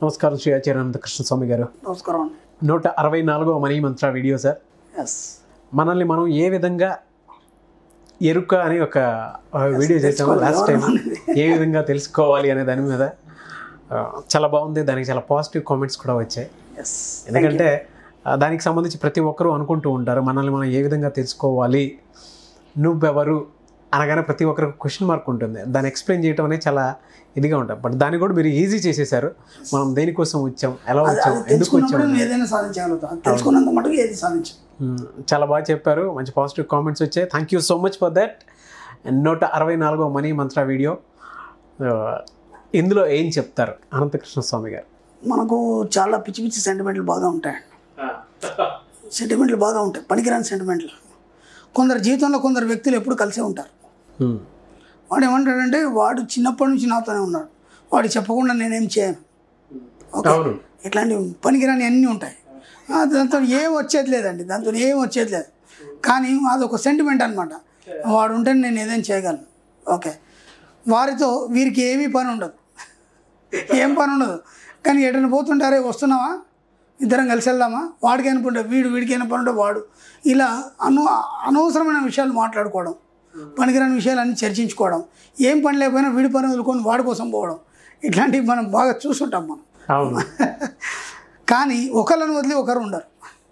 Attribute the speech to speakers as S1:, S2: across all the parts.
S1: నమస్కారం శ్రీ ఆచార్య అనంతకృష్ణ స్వామి గారు
S2: నమస్కారం అండి
S1: నూట అరవై నాలుగో మనీ మంత్ర వీడియో సార్
S2: ఎస్
S1: మనల్ని మనం ఏ విధంగా ఎరుక అని ఒక ఆ, వీడియో చేసాము లాస్ట్ టైం ఏ విధంగా తెలుసుకోవాలి అనే దాని మీద ఆ, చాలా బాగుంది దానికి చాలా పాజిటివ్ కామెంట్స్ కూడా వచ్చాయి
S2: ఎస్
S1: ఎందుకంటే ఆ, దానికి సంబంధించి ప్రతి ఒక్కరూ అనుకుంటూ ఉంటారు మనల్ని మనం ఏ విధంగా తెలుసుకోవాలి నువ్వెవరు అనగానే ప్రతి ఒక్కరికి క్వశ్చన్ మార్క్ ఉంటుంది దాన్ని ఎక్స్ప్లెయిన్ చేయడం అనేది చాలా ఇదిగా ఉంటుంది బట్ దాన్ని కూడా మీరు ఈజీ చేసేసారు మనం దేనికోసం వచ్చాం ఎలా వచ్చాం ఎందుకు వచ్చాం
S2: తెలుసుకున్నప్పుడు నువ్వు ఏదైనా సాధించగలుగుతావు తెలుసుకున్నంత మటుకు ఏది సాధించు
S1: మ్మ్. చాలా బాగా చెప్పారు మంచి పాజిటివ్ కామెంట్స్ వచ్చాయి thank you so much for that నూట అరవై నాలుగో మనీ మంత్ర వీడియో ఆ, ఇందులో ఏం చెప్తారు అనంతకృష్ణ స్వామి గారు
S2: మనకు చాలా పిచ్చి పిచ్చి సెంటిమెంట్లు బాగా ఉంటాయండి సెంటిమెంట్లు బాగా ఉంటాయి పనికిరాని సెంటిమెంట్లు కొందరు జీవితంలో కొందరు వ్యక్తులు ఎప్పుడు కలిసే ఉంటారు
S1: మ్మ్.
S2: వాడు ఏమంటాడంటే వాడు చిన్నప్పటి నుంచి నాతోనే ఉన్నాడు వాడు చెప్పకుండా నేనేం చేయను ఓకే
S1: అవును
S2: ఇట్లాంటి పనికిరాని అన్నీ ఉంటాయి ఆ, దాంతో ఏం వచ్చేది లేదండి దాంతో ఏం వచ్చేది లేదు కానీ అదొక సెంటిమెంట్ అనమాట వాడు ఉంటే నేను ఏదైనా చేయగలను ఓకే వారితో వీరికి ఏమీ పని ఉండదు ఏం పని ఉండదు కానీ ఎటైనా పోతుంటారే వస్తున్నావా ఇద్దరం కలిసి వెళ్దామా వాడికి అనుకుంటే వీడు వీడికి అయినా పని ఉంటే వాడు ఇలా అను అనవసరమైన విషయాలు మాట్లాడుకోవడం పనికిరాని విషయాలు అన్నీ చర్చించుకోవడం ఏం పని లేకపోయినా వీడి పని వదులుకొని వాడి కోసం పోవడం ఇట్లాంటివి మనం బాగా చూస్తుంటాం మనం
S1: అవును
S2: కానీ ఒకళ్ళని వదిలి ఒకరు ఉండరు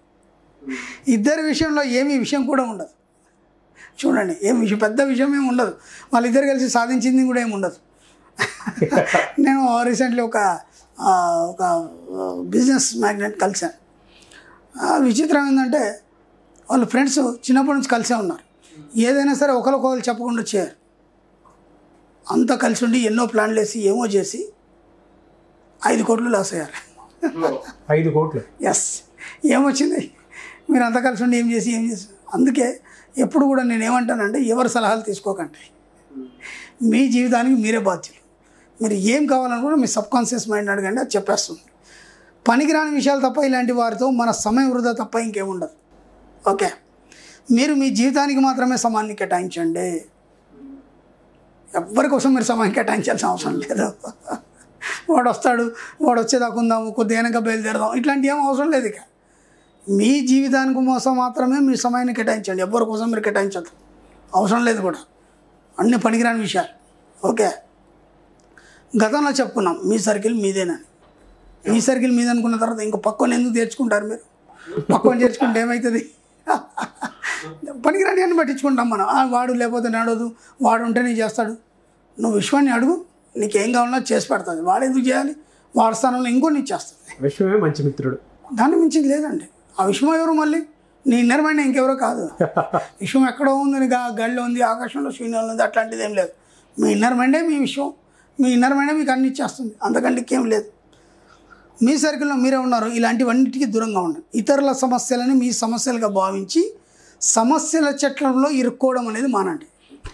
S2: ఇద్దరి విషయంలో ఏమీ విషయం కూడా ఉండదు చూడండి ఏం విషయం పెద్ద విషయం ఏమి ఉండదు వాళ్ళిద్దరు కలిసి సాధించింది కూడా ఏమి ఉండదు నేను రీసెంట్లీ ఒక ఆ, ఒక బిజినెస్ మ్యాగ్నెట్ కలిశాను ఆ, విచిత్రం ఏంటంటే వాళ్ళ ఫ్రెండ్స్ చిన్నప్పటి నుంచి కలిసే ఉన్నారు ఏదైనా సరే ఒకరికొకరు చెప్పకుండా చేయరు అంతా కలిసి ఉండి ఎన్నో ప్లాన్లు వేసి ఏమో చేసి ఐదు కోట్లు లాస్ అయ్యారు
S1: ఐదు కోట్లు
S2: ఎస్ ఏమొచ్చింది మీరు అంతా కలిసి ఉండి ఏం చేసి ఏం చేసి అందుకే ఎప్పుడు కూడా నేను ఏమంటానంటే ఎవరి సలహాలు తీసుకోకండి మీ జీవితానికి మీరే బాధ్యులు మీరు ఏం కావాలనుకుంటే మీ సబ్ కాన్షియస్ మైండ్ అడగండి అది చెప్పేస్తుంది పనికిరాని విషయాలు తప్ప ఇలాంటి వారితో మన సమయం వృధా తప్ప ఇంకేముండదు ఓకే మీరు మీ జీవితానికి మాత్రమే సమయాన్ని కేటాయించండి ఎవరి కోసం మీరు సమయం కేటాయించాల్సిన అవసరం లేదు వాడు వస్తాడు వాడు వచ్చేదాకా ఉందాము కొద్దిగా వెనక బయలుదేరదాం ఇట్లాంటి ఏం అవసరం లేదు ఇక మీ జీవితానికి కోసం మాత్రమే మీ సమయాన్ని కేటాయించండి ఎవరి కోసం మీరు కేటాయించద్దు అవసరం లేదు కూడా అన్ని పనికిరాని విషయాలు ఓకే గతంలో చెప్పుకున్నాం మీ సర్కిల్ మీదేనని మీ సర్కిల్ మీద అనుకున్న తర్వాత ఇంకో పక్కన ఎందుకు తెచ్చుకుంటారు మీరు పక్కన చేర్చుకుంటే ఏమవుతుంది పనికిరాని అని పట్టించుకుంటాం మనం ఆ, వాడు లేకపోతే నడవదు వాడు ఉంటేనే చేస్తాడు నువ్వు విశ్వాన్ని అడుగు నీకేం కావాలో చేసి పెడుతుంది వాడు ఎందుకు చేయాలి వాడి స్థానంలో ఇంకోటి ఇచ్చేస్తుంది
S1: విశ్వమే మంచి మిత్రుడు
S2: దాన్ని మించింది లేదండి ఆ విశ్వం ఎవరు మళ్ళీ నీ నిర్మాణం ఇంకెవరో కాదు విశ్వం ఎక్కడో ఉంది గా గడిలో ఉంది ఆకాశంలో శూన్యంలో ఉంది అట్లాంటిది ఏం లేదు మీ ఇన్నర్ మైండే మీ విశ్వం మీ ఇన్నర్ మైండే మీకు అన్ని ఇచ్చేస్తుంది అంతకంటే ఇంకేం లేదు మీ సర్కిల్లో మీరే ఉన్నారు ఇలాంటివన్నిటికీ దూరంగా ఉండండి ఇతరుల సమస్యలని మీ సమస్యలుగా భావించి సమస్యల చట్రంలో ఇరుక్కోవడం అనేది మానండి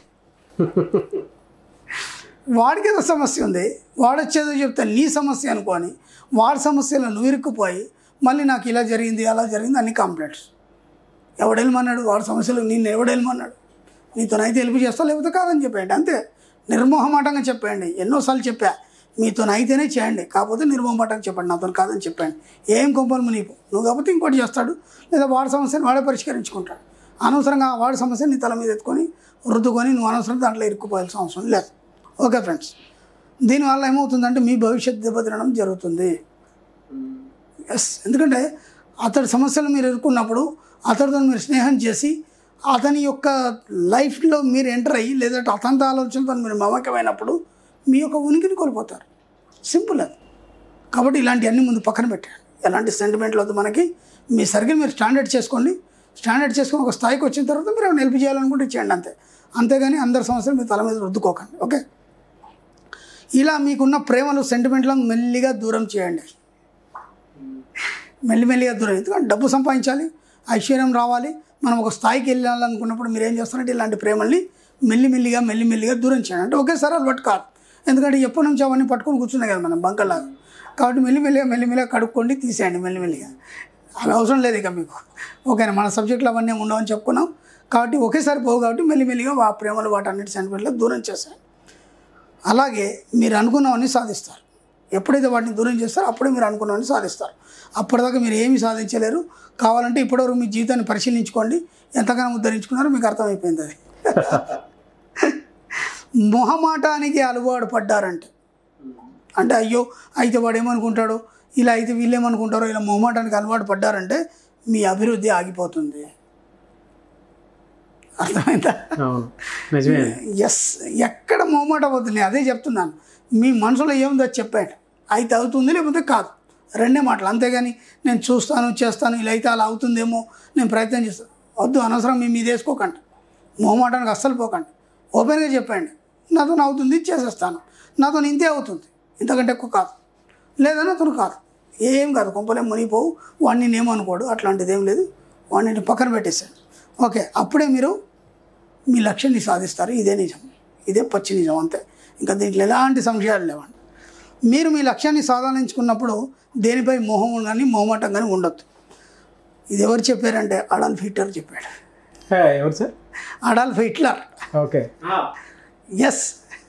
S2: వాడికి ఏదో సమస్య ఉంది వాడు వచ్చేదో చెప్తే నీ సమస్య అనుకొని వాడి సమస్యలో నువ్వు ఇరుక్కుపోయి మళ్ళీ నాకు ఇలా జరిగింది అలా జరిగింది అన్ని కంప్లైంట్స్ ఎవడెళ్ళమన్నాడు వాడి సమస్యలు నిన్ను ఎవడెళ్ళమన్నాడు నీతోనైతే హెల్ప్ చేస్తా లేకపోతే కాదని చెప్పేయండి అంతే నిర్మోహమాటంగా చెప్పేయండి ఎన్నోసార్లు చెప్పా మీతోనైతేనే చేయండి కాకపోతే నిర్మోహమాటంగా చెప్పండి నాతో కాదని చెప్పండి ఏం కొంపలు మునిపు నువ్వు కాకపోతే ఇంకోటి చేస్తాడు లేదా వాడి సమస్యను వాడే పరిష్కరించుకుంటాడు అనవసరంగా ఆ వాడి సమస్య నీ తల మీద ఎత్తుకొని రుద్దుకొని నువ్వు అనవసరం దాంట్లో ఇరుక్కుపోయాల్సిన అవసరం లేదు ఓకే ఫ్రెండ్స్ దీనివల్ల ఏమవుతుందంటే మీ భవిష్యత్తు దెబ్బతినడం జరుగుతుంది ఎస్ ఎందుకంటే అతడి సమస్యలు మీరు ఎదుర్కొన్నప్పుడు అతడితో మీరు స్నేహం చేసి అతని యొక్క లైఫ్లో మీరు ఎంటర్ అయ్యి లేదంటే అతనితో ఆలోచనతో మీరు మమకమైనప్పుడు మీ యొక్క ఉనికిని కోల్పోతారు సింపుల్ అది కాబట్టి ఇలాంటివన్నీ ముందు పక్కన పెట్టండి ఎలాంటి సెంటిమెంట్లు వద్దు మనకి మీ సర్కిల్ మీరు స్టాండర్డ్ చేసుకోండి స్టాండర్డ్ చేసుకొని ఒక స్థాయికి వచ్చిన తర్వాత మీరు ఏమైనా హెల్ప్ చేయాలనుకుంటే చేయండి అంతే అంతేగాని అందరి సమస్యలు మీ తల మీద రుద్దుకోకండి ఓకే ఇలా మీకున్న ప్రేమలు సెంటిమెంట్లను మెల్లిగా దూరం చేయండి మెల్లిమెల్లిగా దూరం ఎందుకంటే డబ్బు సంపాదించాలి ఐశ్వర్యం రావాలి మనం ఒక స్థాయికి వెళ్ళాలనుకున్నప్పుడు మీరు ఏం చేస్తారంటే ఇలాంటి ప్రేమల్ని మెల్లిమెల్లిగా మెల్లిమెల్లిగా దూరం చేయండి అంటే ఒకేసారి అలవాటు కాదు ఎందుకంటే ఎప్పటి నుంచి అవన్నీ పట్టుకొని కూర్చున్నాయి కదా మనం బంకలాగా కాబట్టి మెల్లిమెల్లిగా మెల్లిమెల్లిగా కడుక్కోండి తీసేయండి మెల్లిమెల్లిగా అవి అవసరం లేదు ఇక మీకు ఓకేనా మన సబ్జెక్టులు అవన్నీ ఉండవని చెప్పుకున్నాం కాబట్టి ఒకేసారి పోవు కాబట్టి మెల్లిమెల్లిగా ఆ ప్రేమలు వాటన్నిటి సెంటిమెంట్లో దూరం చేశాను అలాగే మీరు అనుకున్నవన్నీ సాధిస్తారు ఎప్పుడైతే వాటిని దూరం చేస్తారో అప్పుడే మీరు అనుకున్నవన్నీ సాధిస్తారు అప్పటిదాకా మీరు ఏమీ సాధించలేరు కావాలంటే ఇప్పటివరకు మీ జీవితాన్ని పరిశీలించుకోండి ఎంతగానో ఉద్ధరించుకున్నారో మీకు అర్థమైపోయింది అది మొహమాటానికి అలవాటు పడ్డారంటే అంటే అయ్యో అయితే వాడు ఏమనుకుంటాడో ఇలా అయితే వీళ్ళు ఏమనుకుంటారో ఇలా మొహమాటానికి అలవాటు పడ్డారంటే మీ అభివృద్ధి ఆగిపోతుంది అర్థమైందా
S1: అవును నిజమే
S2: ఎస్ ఎక్కడ మొహమాట పోతుంది నేను అదే చెప్తున్నాను మీ మనసులో ఏముందో అది చెప్పాడు అయితే అవుతుంది లేకపోతే కాదు రెండే మాటలు అంతేగాని నేను చూస్తాను చేస్తాను ఇలా అయితే అలా అవుతుందేమో నేను ప్రయత్నం చేస్తాను వద్దు అనవసరం మీ మీద వేసుకోకండి మొహమాటానికి అస్సలు పోకండి ఓపెన్గా చెప్పండి నాతో అవుతుంది చేసేస్తాను నాతో ఇంతే అవుతుంది ఇంతకంటే ఎక్కువ కాదు లేదని అతను కాదు ఏం కాదు కొంపలే మునిగిపోవు వాడిని నేమనుకోడు అట్లాంటిది ఏం లేదు వాడిని పక్కన పెట్టేశాడు ఓకే అప్పుడే మీరు మీ లక్ష్యాన్ని సాధిస్తారు ఇదే నిజం ఇదే పచ్చి నిజం అంతే ఇంకా దీంట్లో ఎలాంటి సంశయాలు లేవండి మీరు మీ లక్ష్యాన్ని సాధించుకున్నప్పుడు దేనిపై మోహం కానీ మొహమాటం కానీ ఉండొద్దు ఇది ఎవరు చెప్పారంటే అడాల్ఫ్ హిట్లర్ చెప్పాడు
S1: హే, ఎవరు sir
S2: Adolf Hitler
S1: okay
S2: yes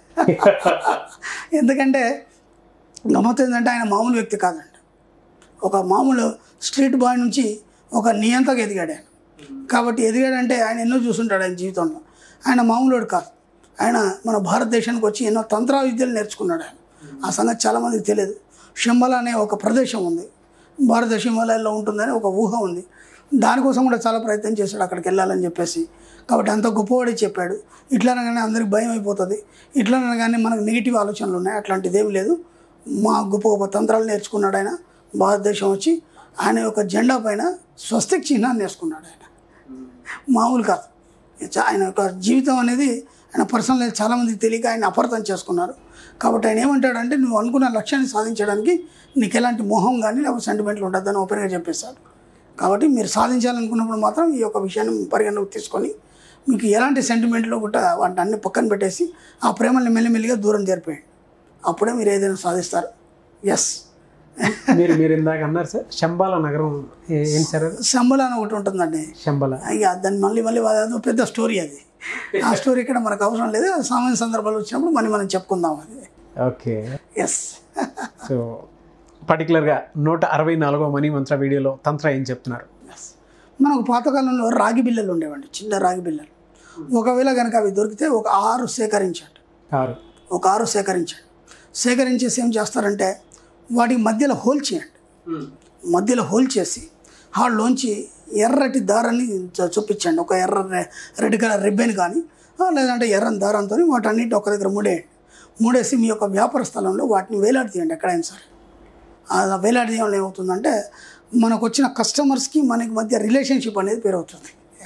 S2: ఎందుకంటే గమ్మత్తు ఏంటంటే ఆయన మామూలు వ్యక్తి కాదండి ఒక మామూలు స్ట్రీట్ బాయ్ నుంచి ఒక నియంతగా ఎదిగాడు ఆయన కాబట్టి ఎదిగాడంటే ఆయన ఎన్నో చూసుంటాడు ఆయన జీవితంలో ఆయన మామూలుడు కాదు ఆయన మన భారతదేశానికి వచ్చి ఎన్నో తంత్ర విద్యలు నేర్చుకున్నాడు ఆయన ఆ సంగతి చాలామందికి తెలియదు శంబల అనే ఒక ప్రదేశం ఉంది భారతదేశ హిమాలయాల్లో ఉంటుందని ఒక ఊహ ఉంది దానికోసం కూడా చాలా ప్రయత్నం చేశాడు అక్కడికి వెళ్ళాలని చెప్పేసి కాబట్టి అంత గొప్పవాడే చెప్పాడు ఇట్లా అనగానే అందరికి భయం అయిపోతుంది ఇట్లా అనగానే మనకు నెగిటివ్ ఆలోచనలు ఉన్నాయి అట్లాంటిది ఏం లేదు మా గొప్ప గొప్ప తంత్రాలు నేర్చుకున్నాడు ఆయన భారతదేశం వచ్చి ఆయన యొక్క జెండా పైన స్వస్తిక్ చిహ్నాన్ని వేసుకున్నాడు ఆయన మామూలు కాదు చా- ఆయన యొక్క జీవితం అనేది ఆయన పర్సనల్ చాలామందికి తెలియక ఆయన అపార్థం చేసుకున్నారు కాబట్టి ఆయన ఏమంటాడంటే నువ్వు అనుకున్న లక్ష్యాన్ని సాధించడానికి నీకు ఎలాంటి మోహం కానీ లేకపోతే సెంటిమెంట్లు ఉండద్దని ఓపెన్గా చెప్పేశాడు కాబట్టి మీరు సాధించాలనుకున్నప్పుడు మాత్రం ఈ యొక్క విషయాన్ని పరిగణలోకి తీసుకొని మీకు ఎలాంటి సెంటిమెంట్లు కూడా వాటిని అన్ని పక్కన పెట్టేసి ఆ ప్రేమల్ని మెల్లిమెల్లిగా దూరం జరిపేయండి అప్పుడే మీరు ఏదైనా సాధిస్తారు ఎస్
S1: మీరు మీరు ఇందాక అన్నారు సార్ శంబాల నగరం ఏ- ఏంటి సార్ అది
S2: శంబల అని ఒకటి ఉంటుందండి
S1: శంబల
S2: ఇక దాన్ని మళ్ళీ మళ్ళీ అదో పెద్ద స్టోరీ అది ఆ స్టోరీ ఇక్కడ మనకు అవసరం లేదు అది సామాన్య సందర్భాలు వచ్చినప్పుడు మళ్ళీ మనం చెప్పుకుందాం అది
S1: ఓకే
S2: ఎస్
S1: సో పర్టికులర్గా నూట అరవై నాలుగో మనీ మంత్ర వీడియోలో తంత్ర ఏం చెప్తున్నారు
S2: ఎస్ మనకు పాతకాలంలో రాగి బిళ్ళలు ఉండేవండి చిన్న రాగి బిళ్ళలు ఒకవేళ కనుక అవి దొరికితే ఒక ఆరు సేకరించండి
S1: ఆరు
S2: ఒక ఆరు సేకరించండి సేకరించేసి ఏం చేస్తారంటే వాటి మధ్యలో హోల్ చేయండి మధ్యలో హోల్ చేసి హాల్లోంచి ఎర్రటి దారాన్ని చ- చూపించండి ఒక ఎర్ర రె- రెడ్ కలర్ రిబ్బన్ కానీ ఆ, లేదంటే ఎర్రని దారంతో వాటన్నిటిని ఒక దగ్గర ముడేయండి ముడేసి మీ యొక్క వ్యాపార స్థలంలో వాటిని వేలాడతీయండి ఎక్కడైనా సరే ఆ వేలాడదీయం వల్ల ఏమవుతుందంటే మనకు వచ్చిన కస్టమర్స్కి మనకి మధ్య రిలేషన్షిప్ అనేది పెరుగుతుంది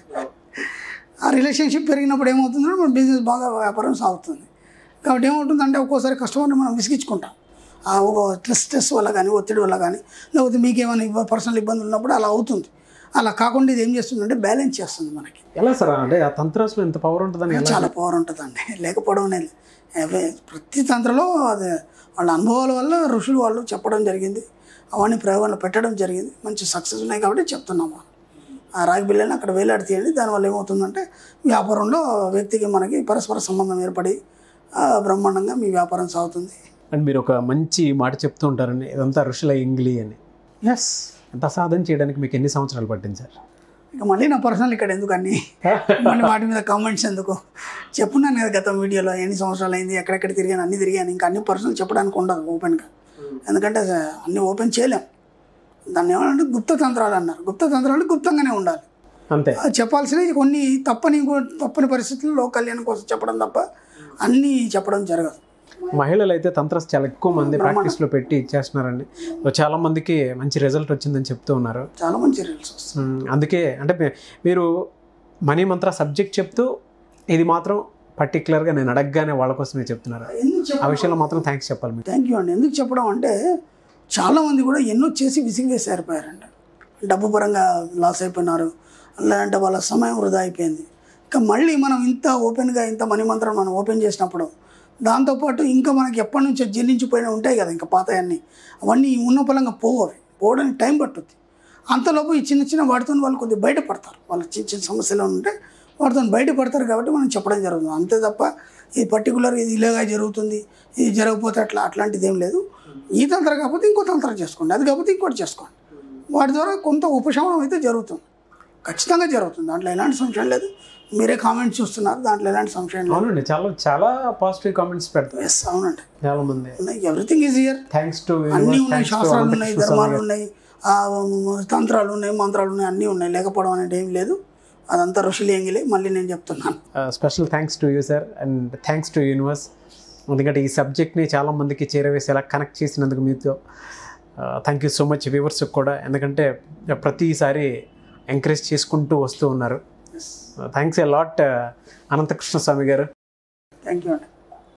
S2: ఆ రిలేషన్షిప్ పెరిగినప్పుడు ఏమవుతుందంటే మన బిజినెస్ బాగా వ్యాపారం సాగుతుంది కాబట్టి ఏమవుతుందంటే ఒక్కోసారి కస్టమర్ని మనం విసిగించుకుంటాం ఆ ఒక స్ట్రెస్ స్ట్రెస్ వల్ల కానీ ఒత్తిడి వల్ల కానీ లేకపోతే మీకు ఏమైనా ఇబ్బ పర్సనల్ ఇబ్బందులు ఉన్నప్పుడు అలా అవుతుంది అలా కాకుండా ఇది ఏం చేస్తుందంటే బ్యాలెన్స్ చేస్తుంది మనకి
S1: ఎలా సార్ అంటే ఆ తంత్రాసులో ఎంత పవర్ ఉంటుందని ఎలా
S2: చాలా పవర్ ఉంటుందండి లేకపోవడం అనేది అవే ప్రతి తంత్రలో అది వాళ్ళ అనుభవాల వల్ల ఋషులు వాళ్ళు చెప్పడం జరిగింది అవన్నీ ప్రయోగంలో పెట్టడం జరిగింది మంచి సక్సెస్ ఉన్నాయి కాబట్టి చెప్తున్నాము ఆ రాగి బిల్లని అక్కడ వేలాడి తీయండి దానివల్ల ఏమవుతుందంటే వ్యాపారంలో వ్యక్తికి మనకి పరస్పర సంబంధం ఏర్పడి ఆ, బ్రహ్మాండంగా మీ వ్యాపారం సాగుతుంది
S1: అండ్ మీరు ఒక మంచి మాట చెప్తూ ఉంటారండి ఇదంతా ఋషుల ఇంగ్లీ అని ఎస్ అంత సాధన చేయడానికి మీకు ఎన్ని సంవత్సరాలు పట్టింది సార్
S2: ఇక మళ్ళీ నా పర్సనల్ ఇక్కడ ఎందుకు అన్ని మళ్ళీ వాటి మీద కామెంట్స్ ఎందుకు చెప్పున్నాను కదా గత వీడియోలో ఎన్ని సంవత్సరాలు అయింది ఎక్కడెక్కడ తిరిగాను అన్ని తిరిగాను ఇంకా అన్ని పర్సనల్ చెప్పడానికి ఉండదు ఓపెన్గా ఎందుకంటే అన్ని ఓపెన్ చేయలేం దాన్ని ఏమంటే గుప్త తంత్రాలు అన్నారు గుప్త తంత్రాలు గుప్తంగానే ఉండాలి
S1: అంతే
S2: అది చెప్పాల్సినవి కొన్ని తప్పని తప్పని పరిస్థితుల్లో కళ్యాణం కోసం చెప్పడం తప్ప అన్నీ చెప్పడం జరగదు
S1: మహిళలు అయితే తంత్ర చాలా ఎక్కువ మంది ప్రాక్టీస్లో పెట్టి ఇచ్చేస్తున్నారండి సో చాలా మందికి మంచి రిజల్ట్ వచ్చిందని చెప్తూ ఉన్నారు
S2: చాలా మంచి రీల్స్ వస్తాయి
S1: మ్మ్. అందుకే అంటే మీ- మీరు మనీ మంత్ర సబ్జెక్ట్ చెప్తూ ఇది మాత్రం పర్టికులర్గా నేను అడగగానే వాళ్ళ కోసమే చెప్తున్నారు
S2: ఎందుకు
S1: ఆ
S2: చెప్ప
S1: విషయంలో మాత్రం థ్యాంక్స్ చెప్పాలి మీకు
S2: థ్యాంక్ యూ అండి ఎందుకు చెప్పడం అంటే చాలామంది కూడా ఎన్నో చేసి విసిగివేసి అయిపోయారంట డబ్బు పరంగా లాస్ అయిపోయినారు లేదంటే వాళ్ళ సమయం వృధా అయిపోయింది ఇంకా మళ్ళీ మనం ఇంత ఓపెన్గా ఇంత మనీ మంత్రం మనం ఓపెన్ చేసినప్పుడు దాంతోపాటు ఇంకా మనకి ఎప్పటి నుంచో జీర్ణించిపోయిన ఉంటాయి కదా ఇంకా పాతయన్నీ అవన్నీ ఉన్న పలంగా పోవు అవి పోవడానికి టైం పట్టుద్ది అంతలోపు ఈ చిన్న చిన్న వాటితో వాళ్ళు కొద్దిగా బయటపడతారు వాళ్ళ చిన్న చిన్న సమస్యలు ఉంటే వాటితో బయటపడతారు కాబట్టి మనం చెప్పడం జరుగుతుంది అంతే తప్ప ఇది పర్టికులర్ ఇది ఇలాగా జరుగుతుంది ఇది జరగకపోతే అట్లా అట్లాంటిది ఏం లేదు ఈ తంత్రం కాకపోతే ఇంకో తంత్రం చేసుకోండి అది కాకపోతే ఇంకోటి చేసుకోండి వాటి ద్వారా కొంత ఉపశమనం అయితే జరుగుతుంది ఖచ్చితంగా జరుగుతుంది దాంట్లో ఎలాంటి సంశయం లేదు మీరే కామెంట్స్ చూస్తున్నారు దాంట్లో ఎలాంటి సంశయం లేదు
S1: అవునండి చాలా చాలా పాజిటివ్ కామెంట్స్ పెడతారు
S2: ఎస్ అవునండి
S1: చాలా మంది
S2: ఉన్నాయి everything is here
S1: thanks to
S2: అన్నీ ఉన్నాయి శాస్త్రాలు ఉన్నాయి ధర్మాలు ఉన్నాయి ఆ, తంత్రాలు ఉన్నాయి మంత్రాలు ఉన్నాయి అన్నీ ఉన్నాయి లేకపోవడం అనేది ఏం లేదు అదంతా ఋషులు ఎంగిలే మళ్ళీ నేను చెప్తున్నాను
S1: special thanks to you sir and thanks to universe ఎందుకంటే ఈ సబ్జెక్ట్ని చాలా మందికి చేరవేసేలా కనెక్ట్ చేసినందుకు మీతో థ్యాంక్ యూ సో మచ్ వ్యూవర్స్కి కూడా ఎందుకంటే ప్రతిసారి ఎంకరేజ్ చేసుకుంటూ వస్తూ ఉన్నారు thanks a lot Anantakrishna Swamy garu
S2: thank you అండి